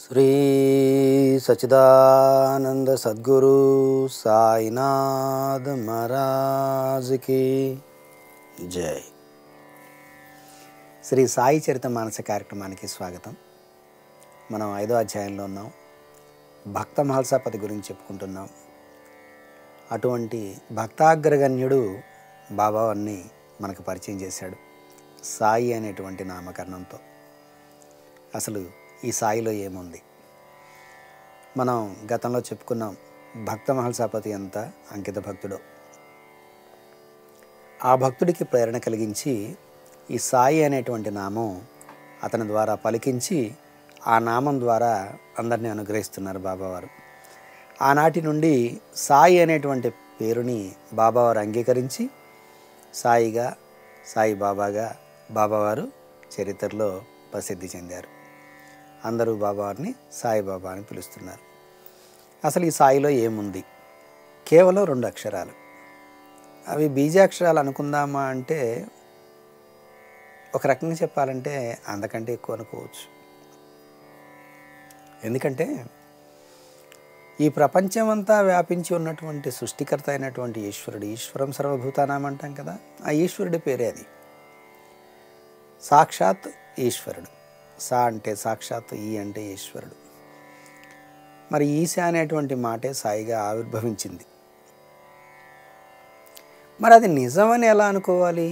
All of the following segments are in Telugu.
శ్రీ సచిదానంద సద్గురు సాయినాథ్ మహారాజ్కి జై శ్రీ సాయి చరిత మానస కార్యక్రమానికి స్వాగతం మనం ఐదో అధ్యాయంలో ఉన్నాం భక్త మహల్సాపతి గురించి చెప్పుకుంటున్నాం అటువంటి భక్తాగ్రగణ్యుడు బాబావాన్ని మనకు పరిచయం చేశాడు సాయి అనేటువంటి నామకరణంతో అసలు ఈ సాయిలో ఏముంది మనం గతంలో చెప్పుకున్నాం భక్త మహల్సాపతి ఎంత అంకిత భక్తుడో ఆ భక్తుడికి ప్రేరణ కలిగించి ఈ సాయి అనేటువంటి నామం అతని ద్వారా పలికించి ఆ నామం ద్వారా అందరినీ అనుగ్రహిస్తున్నారు బాబావారు ఆనాటి నుండి సాయి అనేటువంటి పేరుని బాబావారు అంగీకరించి సాయిగా సాయి బాబాగా బాబావారు చరిత్రలో ప్రసిద్ధి చెందారు అందరూ బాబావారిని సాయిబాబా అని పిలుస్తున్నారు అసలు ఈ సాయిలో ఏముంది కేవలం రెండు అక్షరాలు అవి బీజాక్షరాలు అనుకుందామా అంటే ఒక రకంగా చెప్పాలంటే అంతకంటే ఎక్కువ అనుకోవచ్చు ఎందుకంటే ఈ ప్రపంచమంతా వ్యాపించి ఉన్నటువంటి సృష్టికర్త అయినటువంటి ఈశ్వరుడు ఈశ్వరం సర్వభూతానాం అంటాం కదా ఆ ఈశ్వరుడి పేరే అది సాక్షాత్ ఈశ్వరుడు సా అంటే సాక్షాత్ ఈ అంటే ఈశ్వరుడు మరి ఈశ అనేటువంటి మాటే సాయిగా ఆవిర్భవించింది మరి అది నిజమని ఎలా అనుకోవాలి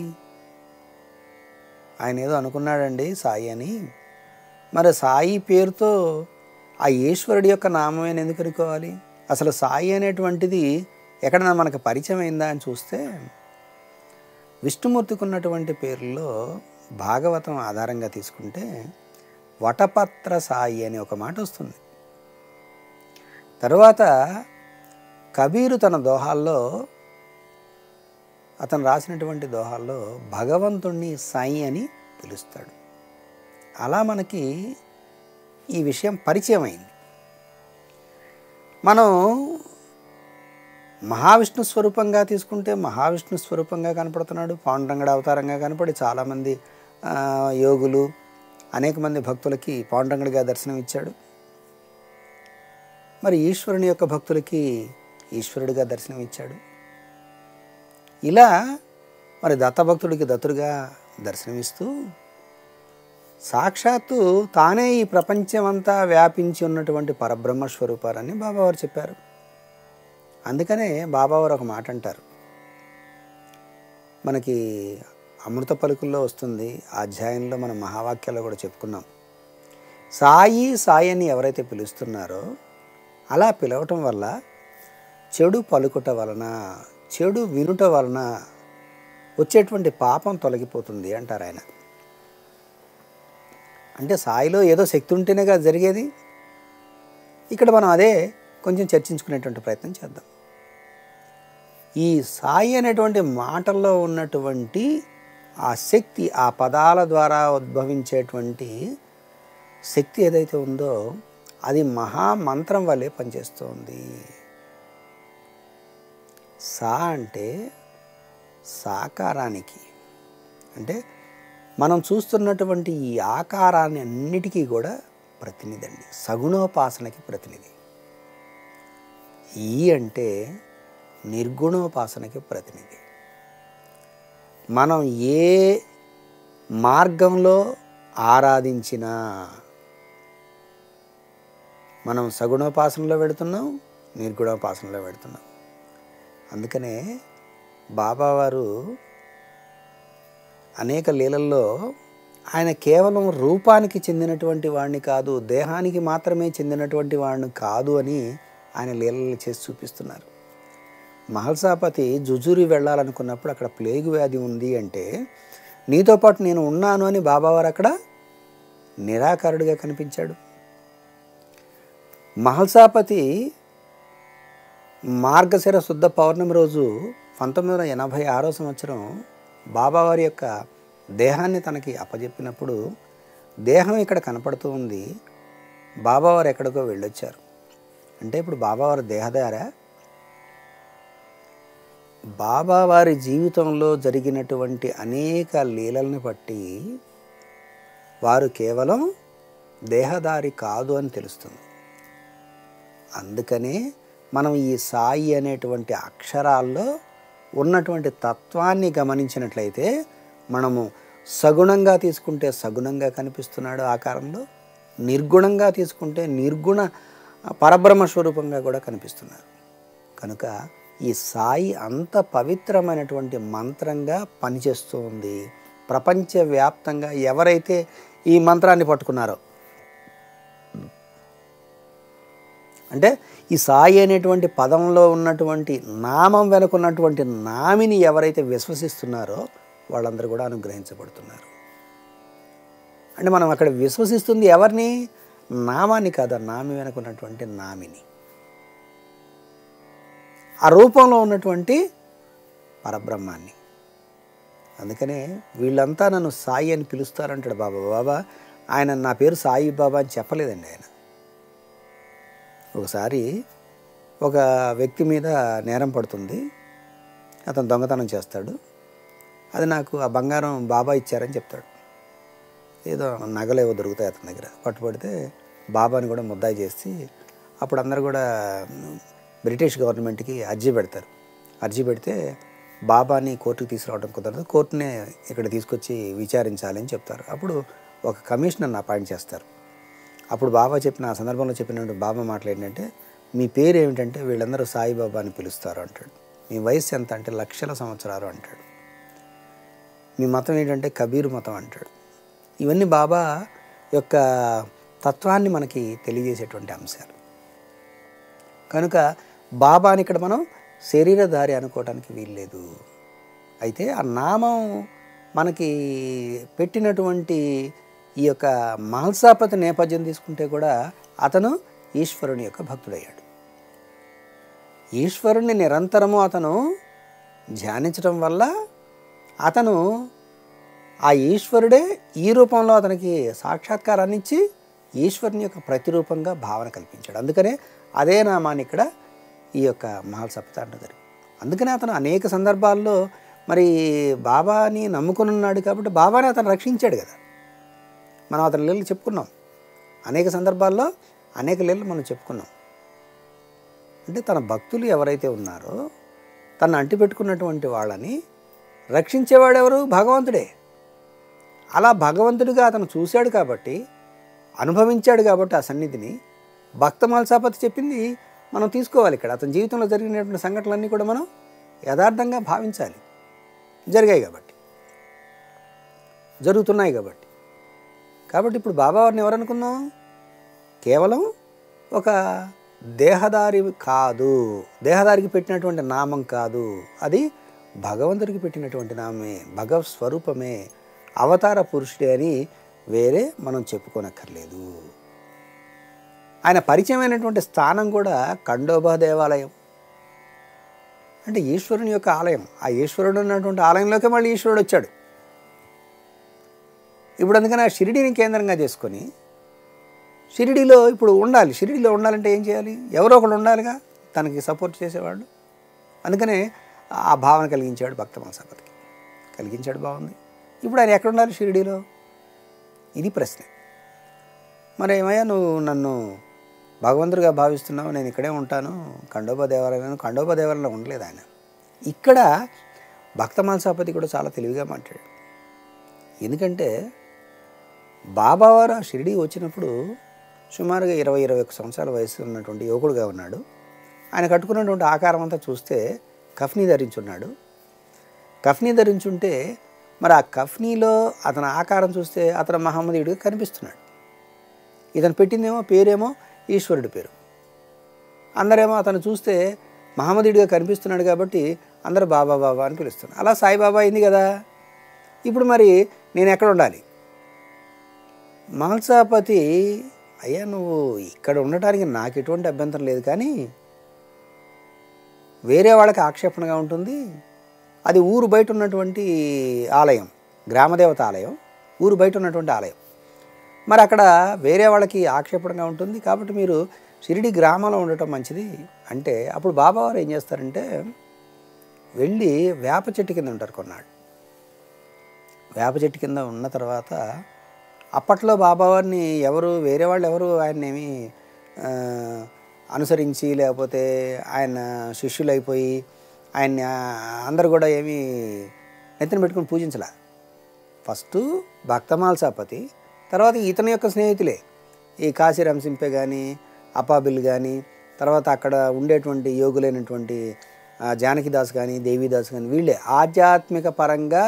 ఆయన ఏదో అనుకున్నాడండి సాయి అని మరి సాయి పేరుతో ఆ ఈశ్వరుడి యొక్క నామమైన ఎందుకు అనుకోవాలి అసలు సాయి అనేటువంటిది ఎక్కడన్నా మనకు పరిచయం అయిందా అని చూస్తే విష్ణుమూర్తికి ఉన్నటువంటి పేర్లలో భాగవతం ఆధారంగా తీసుకుంటే వటపత్ర సాయి అనే ఒక మాట వస్తుంది తరువాత కబీరు తన దోహాల్లో అతను రాసినటువంటి దోహాల్లో భగవంతుణ్ణి సాయి అని పిలుస్తాడు అలా మనకి ఈ విషయం పరిచయం అయింది మనం మహావిష్ణు స్వరూపంగా తీసుకుంటే మహావిష్ణు స్వరూపంగా కనపడుతున్నాడు పాండురంగడ అవతారంగా కనపడి చాలామంది ఆ, యోగులు అనేక మంది భక్తులకి పాండురంగడిగా దర్శనం ఇచ్చాడు మరి ఈశ్వరుని యొక్క భక్తులకి ఈశ్వరుడిగా దర్శనం ఇచ్చాడు ఇలా మరి దత్తభక్తుడికి దత్తుడిగా దర్శనమిస్తూ సాక్షాత్తు తానే ఈ ప్రపంచమంతా వ్యాపించి ఉన్నటువంటి పరబ్రహ్మ స్వరూపాలని బాబావారు చెప్పారు అందుకనే బాబావారు ఒక మాట అంటారు మనకి అమృత పలుకుల్లో వస్తుంది ఆ అధ్యాయంలో మనం మహావాక్యాల్లో కూడా చెప్పుకున్నాం సాయి సాయి అని ఎవరైతే పిలుస్తున్నారో అలా పిలవటం వల్ల చెడు పలుకుట వలన చెడు వినుట వలన వచ్చేటువంటి పాపం తొలగిపోతుంది అంటారు ఆయన అంటే సాయిలో ఏదో శక్తి ఉంటేనే కదా జరిగేది ఇక్కడ మనం అదే కొంచెం చర్చించుకునేటువంటి ప్రయత్నం చేద్దాం ఈ సాయి అనేటువంటి మాటల్లో ఉన్నటువంటి ఆ శక్తి ఆ పదాల ద్వారా ఉద్భవించేటువంటి శక్తి ఏదైతే ఉందో అది మహామంత్రం వల్లే పనిచేస్తుంది సా అంటే సాకారానికి అంటే మనం చూస్తున్నటువంటి ఈ ఆకారాన్ని అన్నిటికీ కూడా ప్రతినిధి అండి సగుణోపాసనకి ప్రతినిధి ఈ అంటే నిర్గుణోపాసనకి ప్రతినిధి మనం ఏ మార్గంలో ఆరాధించినా మనం సగుణోపాసనలో పెడుతున్నాం నిర్గుణోపాసనలో పెడుతున్నాం అందుకనే బాబావారు అనేక లీలల్లో ఆయన కేవలం రూపానికి చెందినటువంటి వాడిని కాదు దేహానికి మాత్రమే చెందినటువంటి వాడిని కాదు అని ఆయన లీలలు చేసి చూపిస్తున్నారు మహల్సాపతి జుజూరి వెళ్ళాలనుకున్నప్పుడు అక్కడ ప్లేగు వ్యాధి ఉంది అంటే నీతో పాటు నేను ఉన్నాను అని బాబావారు అక్కడ నిరాకారుడిగా కనిపించాడు మహల్సాపతి మార్గశిర శుద్ధ పౌర్ణమి రోజు పంతొమ్మిది వందల ఎనభై ఆరో సంవత్సరం బాబావారి యొక్క దేహాన్ని తనకి అప్పజెప్పినప్పుడు దేహం ఇక్కడ కనపడుతూ ఉంది బాబావారు ఎక్కడికో వెళ్ళొచ్చారు అంటే ఇప్పుడు బాబావారి దేహదారా బాబావారి జీవితంలో జరిగినటువంటి అనేక లీలల్ని బట్టి వారు కేవలం దేహదారి కాదు అని తెలుస్తుంది అందుకనే మనం ఈ సాయి అనేటువంటి అక్షరాల్లో ఉన్నటువంటి తత్వాన్ని గమనించినట్లయితే మనము సగుణంగా తీసుకుంటే సగుణంగా కనిపిస్తున్నాడు ఆకారంలో నిర్గుణంగా తీసుకుంటే నిర్గుణ పరబ్రహ్మ స్వరూపంగా కూడా కనిపిస్తున్నారు కనుక ఈ సాయి అంత పవిత్రమైనటువంటి మంత్రంగా పనిచేస్తూ ఉంది ప్రపంచవ్యాప్తంగా ఎవరైతే ఈ మంత్రాన్ని పట్టుకున్నారో అంటే ఈ సాయి అనేటువంటి పదంలో ఉన్నటువంటి నామం వెనుకున్నటువంటి నామిని ఎవరైతే విశ్వసిస్తున్నారో వాళ్ళందరూ కూడా అనుగ్రహించబడుతున్నారు అంటే మనం అక్కడ విశ్వసిస్తుంది ఎవరిని నామాన్ని కాదు ఆ నామి వెనుకున్నటువంటి నామిని ఆ రూపంలో ఉన్నటువంటి పరబ్రహ్మాన్ని అందుకనే వీళ్ళంతా నన్ను సాయి అని పిలుస్తారంటాడు బాబా బాబా ఆయన నా పేరు సాయి బాబా అని చెప్పలేదండి ఆయన ఒకసారి ఒక వ్యక్తి మీద నేరం పడుతుంది అతను దొంగతనం చేస్తాడు అది నాకు ఆ బంగారం బాబా ఇచ్చారని చెప్తాడు ఏదో నగలు ఏవో దొరుకుతాయి అతని దగ్గర పట్టుబడితే బాబాని కూడా ముద్దాయి చేసి అప్పుడు అందరు కూడా బ్రిటిష్ గవర్నమెంట్కి అర్జీ పెడతారు అర్జీ పెడితే బాబాని కోర్టుకు తీసుకురావడం కుదరదు కోర్టునే ఇక్కడ తీసుకొచ్చి విచారించాలి అని చెప్తారు అప్పుడు ఒక కమిషనర్ని అపాయింట్ చేస్తారు అప్పుడు బాబా చెప్పిన ఆ సందర్భంలో చెప్పినట్టు బాబా మాట్లాడినంటే మీ పేరు ఏమిటంటే వీళ్ళందరూ సాయిబాబా అని పిలుస్తారు అంటాడు మీ వయసు ఎంత అంటే లక్షల సంవత్సరాలు అంటాడు మీ మతం ఏంటంటే కబీర్ మతం అంటాడు ఇవన్నీ బాబా యొక్క తత్వాన్ని మనకి తెలియజేసేటువంటి అంశాలు కనుక బాబాని ఇక్కడ మనం శరీరధారి అనుకోవటానికి వీల్లేదు అయితే ఆ నామం మనకి పెట్టినటువంటి ఈ యొక్క మహల్సాపతి నేపథ్యం తీసుకుంటే కూడా అతను ఈశ్వరుని యొక్క భక్తుడయ్యాడు ఈశ్వరుణ్ణి నిరంతరము అతను ధ్యానించడం వల్ల అతను ఆ ఈశ్వరుడే ఈ రూపంలో అతనికి సాక్షాత్కారాన్ని ఇచ్చి ఈశ్వరుని యొక్క ప్రతిరూపంగా భావన కల్పించాడు అందుకనే అదే నామాన్ని ఇక్కడ ఈ యొక్క మహల్సప్త అంటారు అందుకనే అతను అనేక సందర్భాల్లో మరి బాబాని నమ్ముకుని ఉన్నాడు కాబట్టి బాబాని అతను రక్షించాడు కదా మనం అతని లీలలు చెప్పుకున్నాం అనేక సందర్భాల్లో అనేక లీలలు మనం చెప్పుకున్నాం అంటే తన భక్తులు ఎవరైతే ఉన్నారో తను అంటిపెట్టుకున్నటువంటి వాళ్ళని రక్షించేవాడెవరు భగవంతుడే అలా భగవంతుడిగా అతను చూశాడు కాబట్టి అనుభవించాడు కాబట్టి ఆ సన్నిధిని భక్త మల్సాపతి చెప్పింది మనం తీసుకోవాలి ఇక్కడ అతని జీవితంలో జరిగినటువంటి సంఘటనలన్నీ కూడా మనం యథార్థంగా భావించాలి జరిగాయి కాబట్టి జరుగుతున్నాయి కాబట్టి కాబట్టి ఇప్పుడు బాబావారిని ఎవరనుకున్నాం కేవలం ఒక దేహదారి కాదు దేహదారికి పెట్టినటువంటి నామం కాదు అది భగవంతుడికి పెట్టినటువంటి నామే భగవత్ స్వరూపమే అవతార పురుషుడే అని వేరే మనం చెప్పుకోనక్కర్లేదు ఆయన పరిచయమైనటువంటి స్థానం కూడా ఖండోబా దేవాలయం అంటే ఈశ్వరుని యొక్క ఆలయం ఆ ఈశ్వరుడు ఉన్నటువంటి ఆలయంలోకి మళ్ళీ ఈశ్వరుడు వచ్చాడు ఇప్పుడు అందుకని ఆ షిరిడిని కేంద్రంగా చేసుకొని షిరిడిలో ఇప్పుడు ఉండాలి షిరిడిలో ఉండాలంటే ఏం చేయాలి ఎవరో ఒకడు ఉండాలిగా తనకి సపోర్ట్ చేసేవాళ్ళు అందుకనే ఆ భావన కలిగించాడు భక్త మనసాపతికి కలిగించాడు బాగుంది ఇప్పుడు ఆయన ఎక్కడ ఉండాలి షిరిడిలో ఇది ప్రశ్న మరి ఏమయ్యా నువ్వు నన్ను భగవంతుడిగా భావిస్తున్నావు నేను ఇక్కడే ఉంటాను ఖండోబా దేవాలయం ఖండోబా దేవాలయంలో ఉండలేదు ఆయన ఇక్కడ భక్త మనసాపతి కూడా చాలా తెలివిగా మాట్లాడాడు ఎందుకంటే బాబావారు ఆ షిరిడి వచ్చినప్పుడు సుమారుగా ఇరవై ఇరవై ఒక్క సంవత్సరాల వయసు ఉన్నటువంటి యువకుడుగా ఉన్నాడు ఆయన కట్టుకున్నటువంటి ఆకారం అంతా చూస్తే కఫ్నీ ధరించున్నాడు కఫ్నీ ధరించుంటే మరి ఆ కఫ్నీలో అతని ఆకారం చూస్తే అతను మహమ్మదీయుడిగా కనిపిస్తున్నాడు ఇతను పెట్టిందేమో పేరేమో ఈశ్వరుడి పేరు అందరేమో అతను చూస్తే మహమ్మదీయుడిగా కనిపిస్తున్నాడు కాబట్టి అందరూ బాబా బాబా అని పిలుస్తున్నారు అలా సాయిబాబా అయింది కదా ఇప్పుడు మరి నేను ఎక్కడ ఉండాలి మహల్సాపతి అయ్యా నువ్వు ఇక్కడ ఉండటానికి నాకు ఎటువంటి అభ్యంతరం లేదు కానీ వేరే వాళ్ళకి ఆక్షేపణగా ఉంటుంది అది ఊరు బయట ఉన్నటువంటి ఆలయం గ్రామదేవత ఆలయం ఊరు బయట ఉన్నటువంటి ఆలయం మరి అక్కడ వేరే వాళ్ళకి ఆక్షేపణగా ఉంటుంది కాబట్టి మీరు షిరిడి గ్రామంలో ఉండటం మంచిది అంటే అప్పుడు బాబావారు ఏం చేస్తారంటే వెళ్ళి వేప చెట్టు కింద ఉంటారు కొన్నాడు వేప చెట్టు కింద ఉన్న తర్వాత అప్పట్లో బాబావారిని ఎవరు వేరే వాళ్ళు ఎవరు ఆయన ఏమి అనుసరించి లేకపోతే ఆయన శిష్యులు అయిపోయి ఆయన్ని ఆ, అందరూ కూడా ఏమీ నెత్తిన పెట్టుకుని పూజించలే ఫస్ట్ భక్తమాల్సాపతి తర్వాత ఇతని యొక్క స్నేహితులే ఈ కాశీరామ్ సింపే కానీ అపాబిల్ కానీ తర్వాత అక్కడ ఉండేటువంటి యోగులైనటువంటి ఆ, జానకిదాస్ కానీ దేవీదాస్ కానీ వీళ్ళే ఆధ్యాత్మిక పరంగా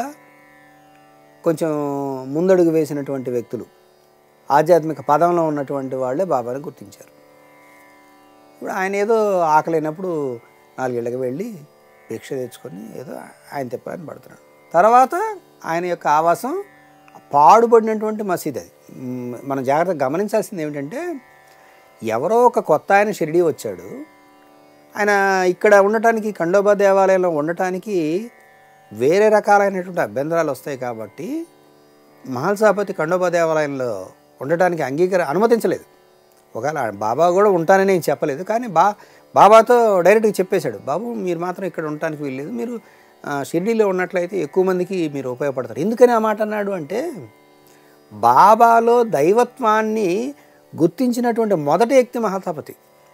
కొంచెం ముందడుగు వేసినటువంటి వ్యక్తులు ఆధ్యాత్మిక పదంలో ఉన్నటువంటి వాళ్ళే బాబాని గుర్తించారు ఇప్పుడు ఆయన ఏదో ఆకలినప్పుడు నాలుగేళ్ళకి వెళ్ళి భిక్ష తెచ్చుకొని ఏదో ఆయన తిప్పాలని పడుతున్నాడు తర్వాత ఆయన యొక్క ఆవాసం పాడుబడినటువంటి మసీద్ అది మ్, మనం జాగ్రత్తగా గమనించాల్సింది ఏమిటంటే ఎవరో ఒక కొత్త ఆయన షిరిడి వచ్చాడు ఆయన ఇక్కడ ఉండటానికి ఖండోబా దేవాలయంలో ఉండటానికి వేరే రకాలైనటువంటి అభ్యంతరాలు వస్తాయి కాబట్టి మహల్సాపతి ఖండోబా దేవాలయంలో ఉండటానికి అంగీకారం అనుమతించలేదు ఒకవేళ బాబా కూడా ఉంటానని నేను చెప్పలేదు కానీ బా బాబాతో డైరెక్ట్గా చెప్పేశాడు బాబు మీరు మాత్రం ఇక్కడ ఉండటానికి వీల్లేదు మీరు ఆ, షిరిడీలో ఉన్నట్లయితే ఎక్కువ మందికి మీరు ఉపయోగపడతారు ఎందుకని ఆ మాట అన్నాడు అంటే బాబాలో దైవత్వాన్ని గుర్తించినటువంటి మొదటి వ్యక్తి మహాతాపతి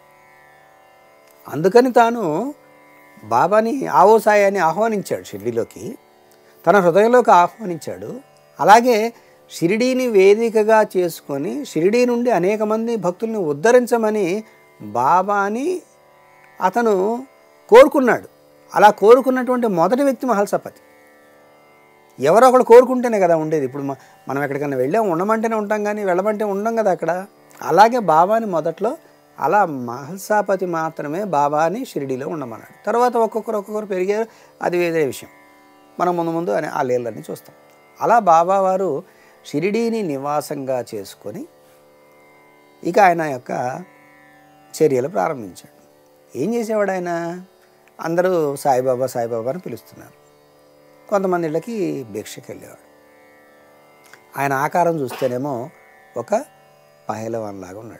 అందుకని తాను బాబాని ఆవో సాయాన్ని ఆహ్వానించాడు షిరిడీలోకి తన హృదయంలోకి ఆహ్వానించాడు అలాగే షిరిడీని వేదికగా చేసుకొని షిరిడీ నుండి అనేక మంది భక్తుల్ని ఉద్ధరించమని బాబాని అతను కోరుకున్నాడు అలా కోరుకున్నటువంటి మొదటి వ్యక్తి మహల్సపతి ఎవరో ఒకడు కోరుకుంటేనే కదా ఉండేది ఇప్పుడు మ- మనం ఎక్కడికైనా వెళ్ళాం ఉండమంటేనే ఉంటాం కానీ వెళ్ళమంటే ఉండం కదా అక్కడ అలాగే బాబాని మొదట్లో అలా మహల్సాపతి మాత్రమే బాబాని షిరిడీలో ఉండమన్నాడు తర్వాత ఒక్కొక్కరు ఒక్కొక్కరు పెరిగారు అది వేరే విషయం మనం ముందు ముందు అని ఆ లీలన్నీ చూస్తాం అలా బాబా వారు షిరిడీని నివాసంగా చేసుకొని ఇక ఆయన యొక్క చర్యలు ప్రారంభించాడు ఏం చేసేవాడు ఆయన అందరూ సాయిబాబా సాయిబాబా అని పిలుస్తున్నారు కొంతమంది ఇళ్ళకి భిక్షకి వెళ్ళేవాడు ఆయన ఆకారం చూస్తేనేమో ఒక పహలవాన్ లాగా ఉన్నాడు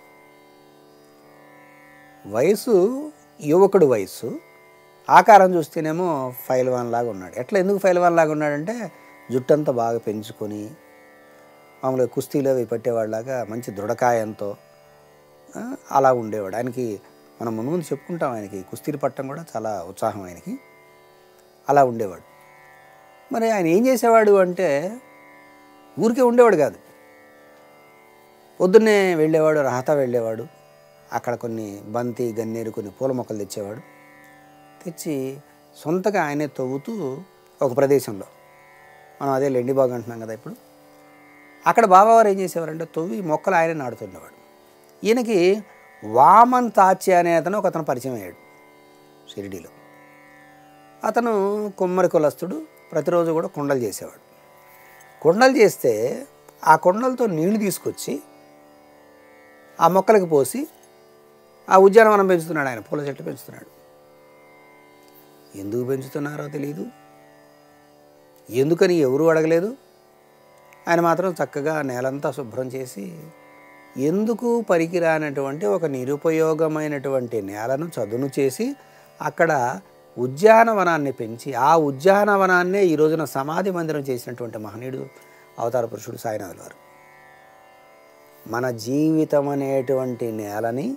వయసు యువకుడు వయసు ఆకారం చూస్తేనేమో ఫైల్వాన్ లాగా ఉన్నాడు ఎట్లా ఎందుకు ఫైల్వాన్ లాగా ఉన్నాడంటే జుట్టంతా బాగా పెంచుకొని మామూలుగా కుస్తీలో అవి పట్టేవాళ్ళలాగా మంచి దృఢకాయంతో ఆ, అలా ఉండేవాడు ఆయనకి మనం ముందు ముందు చెప్పుకుంటాం ఆయనకి కుస్తీలు పట్టడం కూడా చాలా ఉత్సాహం ఆయనకి అలా ఉండేవాడు మరి ఆయన ఏం చేసేవాడు అంటే ఊరికే ఉండేవాడు కాదు పొద్దున్నే వెళ్ళేవాడు రహతా వెళ్ళేవాడు అక్కడ కొన్ని బంతి గన్నేరు కొన్ని పూల మొక్కలు తెచ్చేవాడు తెచ్చి సొంతగా ఆయనే తవ్వుతూ ఒక ప్రదేశంలో మనం అదే లెండిబాగ్ అంటున్నాం కదా ఇప్పుడు అక్కడ బాబావారు ఏం చేసేవారంటే తవ్వి మొక్కలు ఆయనే నాడుతుండేవాడు ఈయనకి వామన్ తాచ్య అనే అతను ఒక అతను పరిచయం అయ్యాడు షిరిడీలో అతను కుమ్మరి కులస్తుడు ప్రతిరోజు కూడా కుండలు చేసేవాడు కుండలు చేస్తే ఆ కుండలతో నీళ్లు తీసుకొచ్చి ఆ మొక్కలకు పోసి ఆ ఉద్యానవనం పెంచుతున్నాడు ఆయన పూల చెట్లు పెంచుతున్నాడు ఎందుకు పెంచుతున్నారో తెలియదు ఎందుకని ఎవరు అడగలేదు ఆయన మాత్రం చక్కగా నేలంతా శుభ్రం చేసి ఎందుకు పనికిరానటువంటి ఒక నిరుపయోగమైనటువంటి నేలను చదును చేసి అక్కడ ఉద్యానవనాన్ని పెంచి ఆ ఉద్యానవనాన్నే ఈ రోజున సమాధి మందిరం చేసినటువంటి మహనీయుడు అవతార పురుషుడు సాయినాథులు వారు మన జీవితం అనేటువంటి నేలని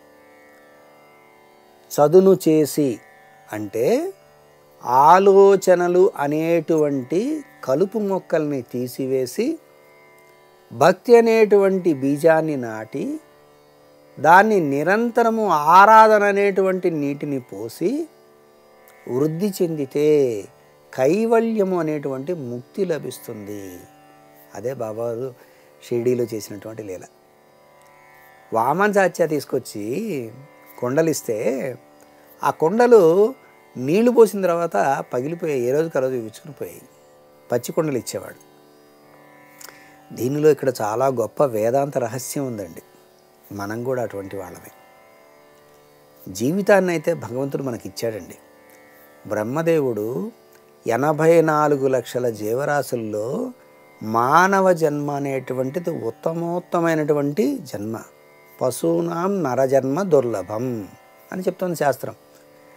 చదును చేసి అంటే ఆలోచనలు అనేటువంటి కలుపు మొక్కల్ని తీసివేసి భక్తి అనేటువంటి బీజాన్ని నాటి దాన్ని నిరంతరము ఆరాధన అనేటువంటి నీటిని పోసి వృద్ధి చెందితే కైవల్యము అనేటువంటి ముక్తి లభిస్తుంది అదే బాబావారు షిరిడీలో చేసినటువంటి లీల వామన్ సాత్య తీసుకొచ్చి కొండలు ఇస్తే ఆ కొండలు నీళ్లు పోసిన తర్వాత పగిలిపోయాయి ఏ రోజుకి ఆ రోజు విచ్చుకుని పోయాయి పచ్చి కొండలు ఇచ్చేవాడు దీనిలో ఇక్కడ చాలా గొప్ప వేదాంత రహస్యం ఉందండి మనం కూడా అటువంటి వాళ్ళమే జీవితాన్ని అయితే భగవంతుడు మనకి ఇచ్చాడండి బ్రహ్మదేవుడు ఎనభై నాలుగు లక్షల జీవరాశుల్లో మానవ జన్మ అనేటువంటిది ఉత్తమోత్తమైనటువంటి జన్మ పశూనాం నరజన్మ దుర్లభం అని చెప్తుంది శాస్త్రం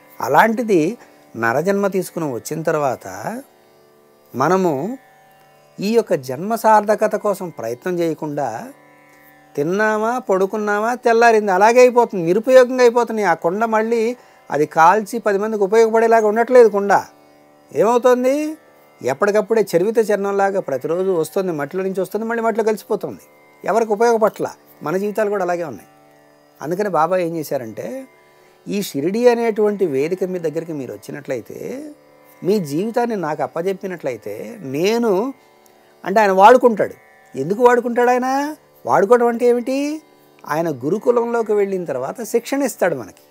అలాంటిది నరజన్మ తీసుకుని వచ్చిన తర్వాత మనము ఈ యొక్క జన్మ సార్థకత కోసం ప్రయత్నం చేయకుండా తిన్నామా పడుకున్నామా తెల్లారింది అలాగే అయిపోతుంది నిరుపయోగంగా అయిపోతుంది ఆ కొండ మళ్ళీ అది కాల్చి పది మందికి ఉపయోగపడేలాగా ఉండట్లేదు కొండ ఏమవుతుంది ఎప్పటికప్పుడే చెరువిత చరణంలాగా ప్రతిరోజు వస్తుంది మట్టిలో నుంచి వస్తుంది మళ్ళీ మట్టిలో కలిసిపోతుంది ఎవరికి ఉపయోగపట్ల మన జీవితాలు కూడా అలాగే ఉన్నాయి అందుకని బాబా ఏం చేశారంటే ఈ షిరిడి అనేటువంటి వేదిక మీ దగ్గరికి మీరు వచ్చినట్లయితే మీ జీవితాన్ని నాకు అప్పజెప్పినట్లయితే నేను అంటే ఆయన వాడుకుంటాడు ఎందుకు వాడుకుంటాడు ఆయన వాడుకోవడం అంటే ఏమిటి ఆయన గురుకులంలోకి వెళ్ళిన తర్వాత శిక్షణ ఇస్తాడు మనకి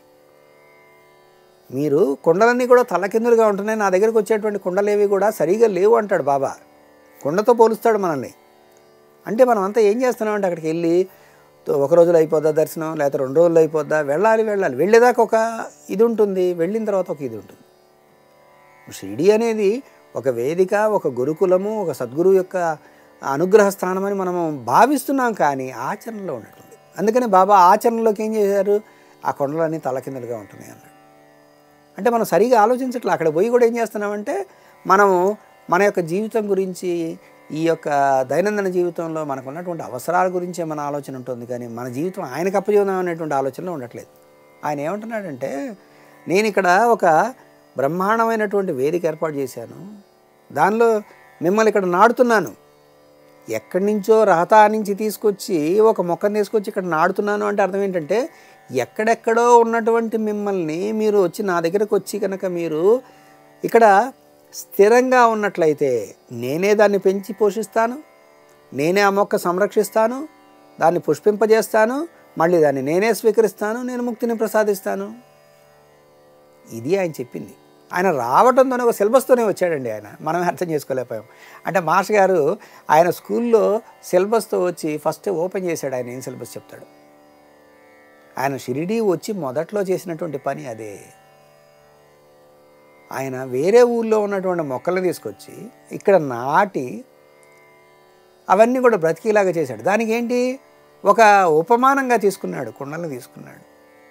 మీరు కొండలన్నీ కూడా తలకిందులుగా ఉంటున్నాయి నా దగ్గరికి వచ్చేటువంటి కొండలేవి కూడా సరిగా లేవు అంటాడు బాబా కొండతో పోలుస్తాడు మనల్ని అంటే మనం అంతా ఏం చేస్తున్నామంటే అక్కడికి వెళ్ళి ఒక రోజులో అయిపోద్దా దర్శనం లేకపోతే రెండు రోజులు అయిపోద్దా వెళ్ళాలి వెళ్ళాలి వెళ్ళేదాకా ఒక ఇది ఉంటుంది వెళ్ళిన తర్వాత ఒక ఇది ఉంటుంది షిరిడి అనేది ఒక వేదిక ఒక గురుకులము ఒక సద్గురువు యొక్క అనుగ్రహ స్థానం అని మనము భావిస్తున్నాం కానీ ఆచరణలో ఉన్నట్టుంది అందుకని బాబా ఆచరణలోకి ఏం చేశారు ఆ కొండలన్నీ తలకిందలుగా ఉంటున్నాయి అన్నాడు అంటే మనం సరిగా ఆలోచించట్లే అక్కడ పోయి కూడా ఏం చేస్తున్నామంటే మనము మన యొక్క జీవితం గురించి ఈ యొక్క దైనందిన జీవితంలో మనకు ఉన్నటువంటి అవసరాల గురించే మన ఆలోచన ఉంటుంది కానీ మన జీవితం ఆయనకు అప్పజీవనం అనేటువంటి ఆలోచనలో ఉండట్లేదు ఆయన ఏమంటున్నాడంటే నేను ఇక్కడ ఒక బ్రహ్మాండమైనటువంటి వేదిక ఏర్పాటు చేశాను దానిలో మిమ్మల్ని ఇక్కడ నాడుతున్నాను ఎక్కడి నుంచో రహతా నుంచి తీసుకొచ్చి ఒక మొక్కను తీసుకొచ్చి ఇక్కడ నాడుతున్నాను అంటే అర్థం ఏంటంటే ఎక్కడెక్కడో ఉన్నటువంటి మిమ్మల్ని మీరు వచ్చి నా దగ్గరకు వచ్చి కనుక మీరు ఇక్కడ స్థిరంగా ఉన్నట్లయితే నేనే దాన్ని పెంచి పోషిస్తాను నేనే ఆ మొక్క సంరక్షిస్తాను దాన్ని పుష్పింపజేస్తాను మళ్ళీ దాన్ని నేనే స్వీకరిస్తాను నేను ముక్తిని ప్రసాదిస్తాను ఇది ఆయన చెప్పింది ఆయన రావడంతోనే ఒక సిలబస్తోనే వచ్చాడండి ఆయన మనమే అర్థం చేసుకోలేకపోయాం అంటే మాస్టర్ గారు ఆయన స్కూల్లో సిలబస్తో వచ్చి ఫస్ట్ ఓపెన్ చేశాడు ఆయన ఏం సిలబస్ చెప్తాడు ఆయన షిరిడీ వచ్చి మొదట్లో చేసినటువంటి పని అదే ఆయన వేరే ఊళ్ళో ఉన్నటువంటి మొక్కలను తీసుకొచ్చి ఇక్కడ నాటి అవన్నీ కూడా బ్రతికేలాగా చేశాడు దానికి ఏంటి ఒక ఉపమానంగా తీసుకున్నాడు కుండలను తీసుకున్నాడు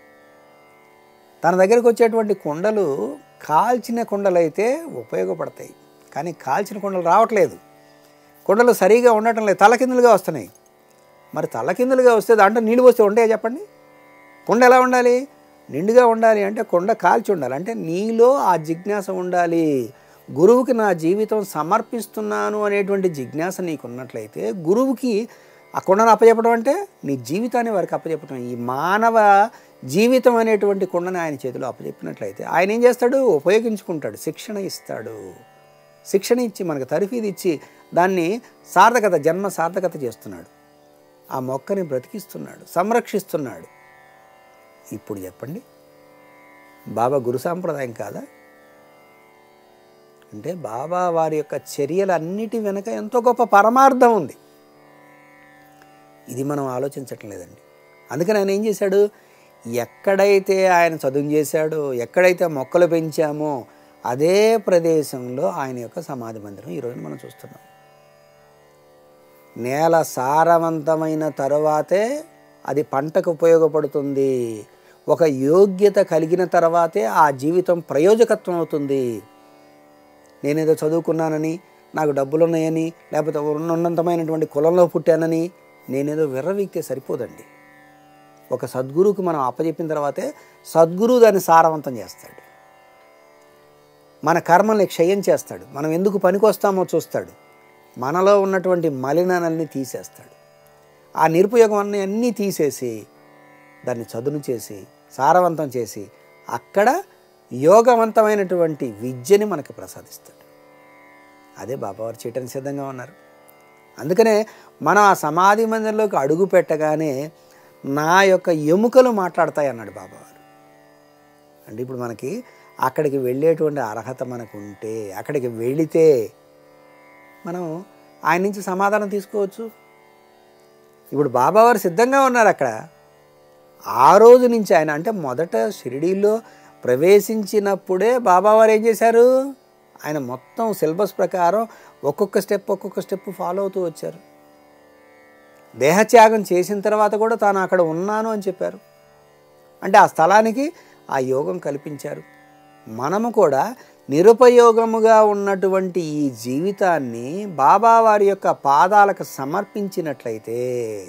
తన దగ్గరకు వచ్చేటువంటి కుండలు కాల్చిన కుండలు అయితే ఉపయోగపడతాయి కానీ కాల్చిన కుండలు రావట్లేదు కుండలు సరిగా ఉండటం లేదు తలకిందులుగా వస్తున్నాయి మరి తలకిందులుగా వస్తే దాంట్లో నీళ్ళు పోస్తే ఉంటాయా చెప్పండి కుండ ఎలా ఉండాలి నిండుగా ఉండాలి అంటే కొండ కాల్చి ఉండాలి అంటే నీలో ఆ జిజ్ఞాస ఉండాలి గురువుకి నా జీవితం సమర్పిస్తున్నాను అనేటువంటి జిజ్ఞాస నీకు ఉన్నట్లయితే గురువుకి ఆ కొండను అప్పచెప్పడం అంటే నీ జీవితాన్ని వారికి అప్పచెప్పడం ఈ మానవ జీవితం అనేటువంటి కొండని ఆయన చేతిలో అప్పచెప్పినట్లయితే ఆయన ఏం చేస్తాడు ఉపయోగించుకుంటాడు శిక్షణ ఇస్తాడు శిక్షణ ఇచ్చి మనకు తరఫీది ఇచ్చి దాన్ని సార్థకత జన్మ సార్థకత చేస్తున్నాడు ఆ మొక్కని బ్రతికిస్తున్నాడు సంరక్షిస్తున్నాడు ఇప్పుడు చెప్పండి బాబా గురు సాంప్రదాయం కాదా అంటే బాబా వారి యొక్క చర్యలన్నిటి వెనుక ఎంతో గొప్ప పరమార్థం ఉంది ఇది మనం ఆలోచించటం లేదండి అందుకని ఆయన ఏం చేశాడు ఎక్కడైతే ఆయన చదువు చేశాడో ఎక్కడైతే మొక్కలు పెంచామో అదే ప్రదేశంలో ఆయన యొక్క సమాధి మందిరం ఈరోజు మనం చూస్తున్నాం నేల సారవంతమైన తరువాతే అది పంటకు ఉపయోగపడుతుంది ఒక యోగ్యత కలిగిన తర్వాతే ఆ జీవితం ప్రయోజకత్వం అవుతుంది నేనేదో చదువుకున్నానని నాకు డబ్బులు ఉన్నాయని లేకపోతే ఉన్నతమైనటువంటి కులంలో పుట్టానని నేనేదో విర్రవీక్తే సరిపోదండి ఒక సద్గురువుకి మనం అప్పచెప్పిన తర్వాతే సద్గురువు దాన్ని సారవంతం చేస్తాడు మన కర్మల్ని క్షయం చేస్తాడు మనం ఎందుకు పనికొస్తామో చూస్తాడు మనలో ఉన్నటువంటి మలినాలన్నీ తీసేస్తాడు ఆ నిరుపయోగం అన్నీ అన్నీ తీసేసి దాన్ని చదును చేసి సారవంతం చేసి అక్కడ యోగవంతమైనటువంటి విద్యని మనకు ప్రసాదిస్తాడు అదే బాబావారు చేయటానికి సిద్ధంగా ఉన్నారు అందుకనే మనం ఆ సమాధి మందిరంలోకి అడుగు పెట్టగానే నా యొక్క ఎముకలు మాట్లాడతాయి అన్నాడు బాబావారు అంటే ఇప్పుడు మనకి అక్కడికి వెళ్ళేటువంటి అర్హత మనకు ఉంటే అక్కడికి వెళితే మనం ఆయన నుంచి సమాధానం తీసుకోవచ్చు ఇప్పుడు బాబావారు సిద్ధంగా ఉన్నారు అక్కడ ఆ రోజు నుంచి ఆయన అంటే మొదట షిరిడీలో ప్రవేశించినప్పుడే బాబావారు ఏం చేశారు ఆయన మొత్తం సిలబస్ ప్రకారం ఒక్కొక్క స్టెప్ ఒక్కొక్క స్టెప్ ఫాలో అవుతూ వచ్చారు దేహత్యాగం చేసిన తర్వాత కూడా తాను అక్కడ ఉన్నాను అని చెప్పారు అంటే ఆ స్థలానికి ఆ యోగం కల్పించారు మనము కూడా నిరుపయోగముగా ఉన్నటువంటి ఈ జీవితాన్ని బాబా వారి యొక్క పాదాలకు సమర్పించినట్లయితే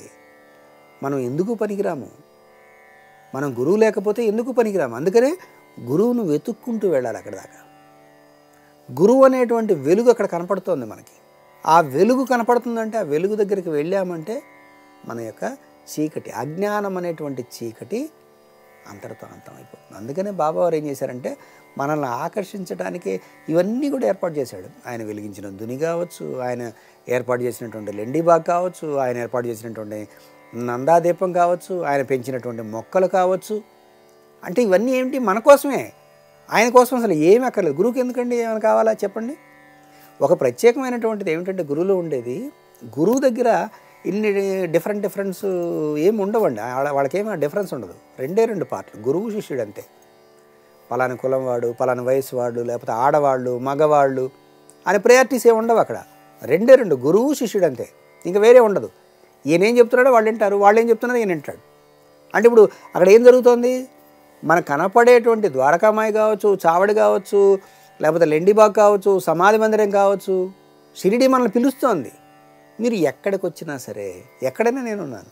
మనం ఎందుకు పనికిరాము మనం గురువు లేకపోతే ఎందుకు పనికిరాము అందుకనే గురువును వెతుక్కుంటూ వెళ్ళాలి అక్కడ దాకా గురువు అనేటువంటి వెలుగు అక్కడ కనపడుతోంది మనకి ఆ వెలుగు కనపడుతుందంటే ఆ వెలుగు దగ్గరికి వెళ్ళామంటే మన యొక్క చీకటి అజ్ఞానం అనేటువంటి చీకటి అంతటితో అంతం అయిపోతుంది అందుకనే బాబావారు ఏం చేశారంటే మనల్ని ఆకర్షించడానికి ఇవన్నీ కూడా ఏర్పాటు చేశాడు ఆయన వెలిగించిన దుని కావచ్చు ఆయన ఏర్పాటు చేసినటువంటి లెండిబాగ్ కావచ్చు ఆయన ఏర్పాటు చేసినటువంటి నందాదీపం కావచ్చు ఆయన పెంచినటువంటి మొక్కలు కావచ్చు అంటే ఇవన్నీ ఏమిటి మన కోసమే ఆయన కోసం అసలు ఏమి అక్కర్లేదు గురువుకి ఎందుకండి ఏమైనా కావాలా చెప్పండి ఒక ప్రత్యేకమైనటువంటిది ఏమిటంటే గురువులో ఉండేది గురువు దగ్గర ఇన్ని డిఫరెంట్ డిఫరెన్స్ ఏమి ఉండవండి వాళ్ళ- వాళ్ళకేమీ ఆ డిఫరెన్స్ ఉండదు రెండే రెండు పార్ట్లు గురువు శిష్యుడు అంతే పలాని కులం వాడు పలాని వయసు వాడు లేకపోతే ఆడవాళ్ళు మగవాళ్ళు అని ప్రయారిటీస్ ఏమి ఉండవు అక్కడ రెండే రెండు గురువు శిష్యుడు అంతే ఇంకా వేరే ఉండదు ఈయన ఏం చెప్తున్నాడో వాళ్ళు వింటారు వాళ్ళు ఏం చెప్తున్నారో ఈయన వింటాడు అంటే ఇప్పుడు అక్కడ ఏం జరుగుతోంది మనకు కనపడేటువంటి ద్వారకామాయి కావచ్చు చావడి కావచ్చు లేకపోతే లెండిబాగ్ కావచ్చు సమాధి మందిరం కావచ్చు షిరిడి మనల్ని పిలుస్తోంది మీరు ఎక్కడికి వచ్చినా సరే ఎక్కడైనా నేనున్నాను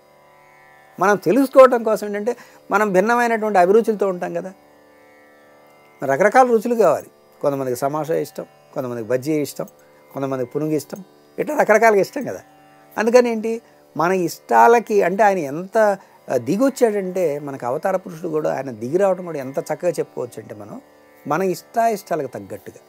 మనం తెలుసుకోవటం కోసం ఏంటంటే మనం భిన్నమైనటువంటి అభిరుచులతో ఉంటాం కదా రకరకాల రుచులు కావాలి కొంతమందికి సమాషా ఇష్టం కొంతమందికి బజ్జీ ఇష్టం కొంతమందికి పునుగు ఇష్టం ఇట్లా రకరకాలుగా ఇష్టం కదా అందుకని ఏంటి మన ఇష్టాలకి అంటే ఆయన ఎంత ఆ, దిగొచ్చాడంటే మనకు అవతార పురుషుడు కూడా ఆయన దిగి రావడం కూడా ఎంత చక్కగా చెప్పుకోవచ్చు అంటే మనం మన ఇష్టాయిష్టాలకు తగ్గట్టుగా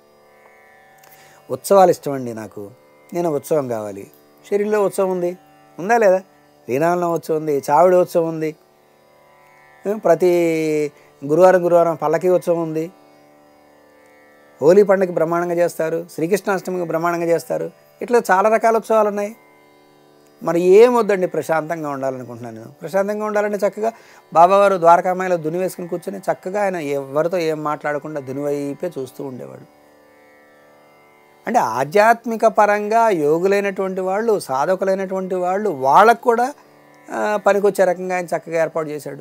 ఉత్సవాలు ఇష్టమండి నాకు నేను ఉత్సవం కావాలి షిరిల్లో ఉత్సవం ఉంది ఉందా లేదా లీనాలంలో ఉత్సవం ఉంది చావిడి ఉత్సవం ఉంది ఏ, ప్రతి గురువారం గురువారం పల్లకి ఉత్సవం ఉంది హోలీ పండుగ బ్రహ్మాండంగా చేస్తారు శ్రీకృష్ణాష్టమికి బ్రహ్మాండంగా చేస్తారు ఇట్లా చాలా రకాల ఉత్సవాలు ఉన్నాయి మరి ఏం వద్దండి ప్రశాంతంగా ఉండాలనుకుంటున్నాను నేను ప్రశాంతంగా ఉండాలంటే చక్కగా బాబావారు ద్వారకామాయిలో దుని వేసుకుని కూర్చొని చక్కగా ఆయన ఎవరితో ఏం మాట్లాడకుండా దుని వైపే చూస్తూ ఉండేవాడు అంటే ఆధ్యాత్మిక పరంగా యోగులైనటువంటి వాళ్ళు సాధకులైనటువంటి వాళ్ళు వాళ్ళకు కూడా ఆ, పనికొచ్చే రకంగా ఆయన చక్కగా ఏర్పాటు చేశాడు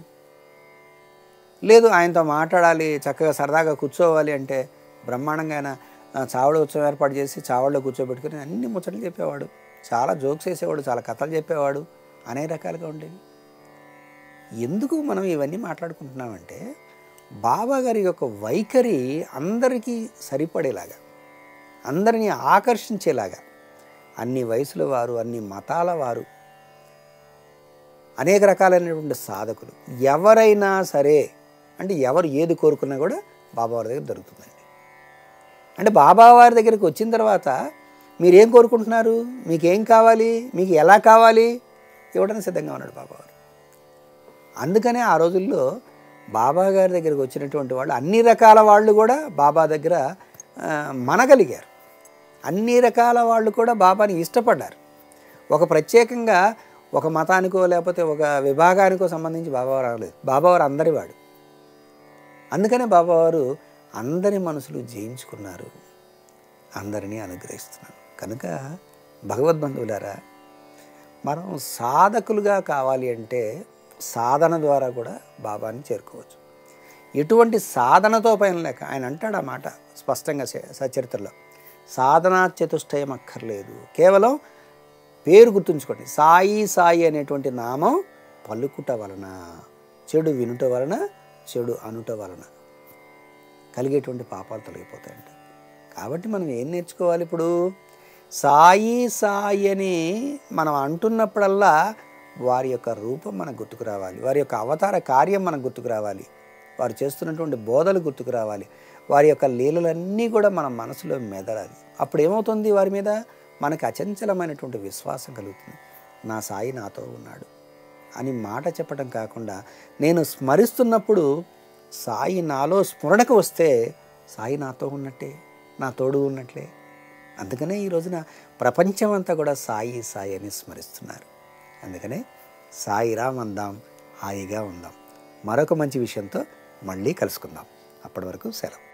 లేదు ఆయనతో మాట్లాడాలి చక్కగా సరదాగా కూర్చోవాలి అంటే బ్రహ్మాండంగా ఆయన ఆ, చావడి ఉత్సవం ఏర్పాటు చేసి చావడిలో కూర్చోబెట్టుకుని అన్ని ముచ్చట్లు చెప్పేవాడు చాలా జోక్స్ వేసేవాడు చాలా కథలు చెప్పేవాడు అనేక రకాలుగా ఉండేవి ఎందుకు మనం ఇవన్నీ మాట్లాడుకుంటున్నామంటే బాబా గారి యొక్క వైఖరి అందరికీ సరిపడేలాగా అందరినీ ఆకర్షించేలాగా అన్ని వయసుల వారు అన్ని మతాల వారు అనేక రకాలైనటువంటి సాధకులు ఎవరైనా సరే అంటే ఎవరు ఏది కోరుకున్నా కూడా బాబావారి దగ్గర దొరుకుతుందండి అంటే బాబావారి దగ్గరికి వచ్చిన తర్వాత మీరేం కోరుకుంటున్నారు మీకేం కావాలి మీకు ఎలా కావాలి ఇవ్వడానికి సిద్ధంగా ఉన్నాడు బాబావారు అందుకనే ఆ రోజుల్లో బాబా గారి దగ్గరికి వచ్చినటువంటి వాళ్ళు అన్ని రకాల వాళ్ళు కూడా బాబా దగ్గర ఆ, మనగలిగారు అన్ని రకాల వాళ్ళు కూడా బాబాని ఇష్టపడ్డారు ఒక ప్రత్యేకంగా ఒక మతానికో లేకపోతే ఒక విభాగానికో సంబంధించి బాబావారు రాలేదు బాబావారు అందరివాడు అందుకనే బాబావారు అందరి మనసులు జయించుకున్నారు అందరినీ అనుగ్రహిస్తున్నారు కనుక భగవద్బంధువులారా మనం సాధకులుగా కావాలి అంటే సాధన ద్వారా కూడా బాబాని చేరుకోవచ్చు ఎటువంటి సాధనతో పైన లేక ఆయన అంటాడు ఆ మాట స్పష్టంగా చే- సచరిత్రలో సాధనా చతుష్టయం అక్కర్లేదు కేవలం పేరు గుర్తుంచుకోండి సాయి సాయి అనేటువంటి నామం పలుకుట వలన చెడు వినుట వలన చెడు అనుట వలన కలిగేటువంటి పాపాలు తొలగిపోతాయండి కాబట్టి మనం ఏం నేర్చుకోవాలి ఇప్పుడు సాయి సాయి అని మనం అంటున్నప్పుడల్లా వారి యొక్క రూపం మనకు గుర్తుకు రావాలి వారి యొక్క అవతార కార్యం మనకు గుర్తుకు రావాలి వారు చేస్తున్నటువంటి బోధలు గుర్తుకు రావాలి వారి యొక్క లీలలన్నీ కూడా మన మనసులో మెదలాలి అప్పుడు ఏమవుతుంది వారి మీద మనకి అచంచలమైనటువంటి విశ్వాసం కలుగుతుంది నా సాయి నాతో ఉన్నాడు అని మాట చెప్పడం కాకుండా నేను స్మరిస్తున్నప్పుడు సాయి నాలో స్మరణకు వస్తే సాయి నాతో ఉన్నట్టే నా తోడు ఉన్నట్లే అందుకనే ఈ రోజున ప్రపంచం అంతా కూడా సాయి సాయి అని స్మరిస్తున్నారు అందుకనే సాయిరామ్ అందాం హాయిగా ఉందాం మరొక మంచి విషయంతో మళ్ళీ కలుసుకుందాం అప్పటి వరకు సెలవు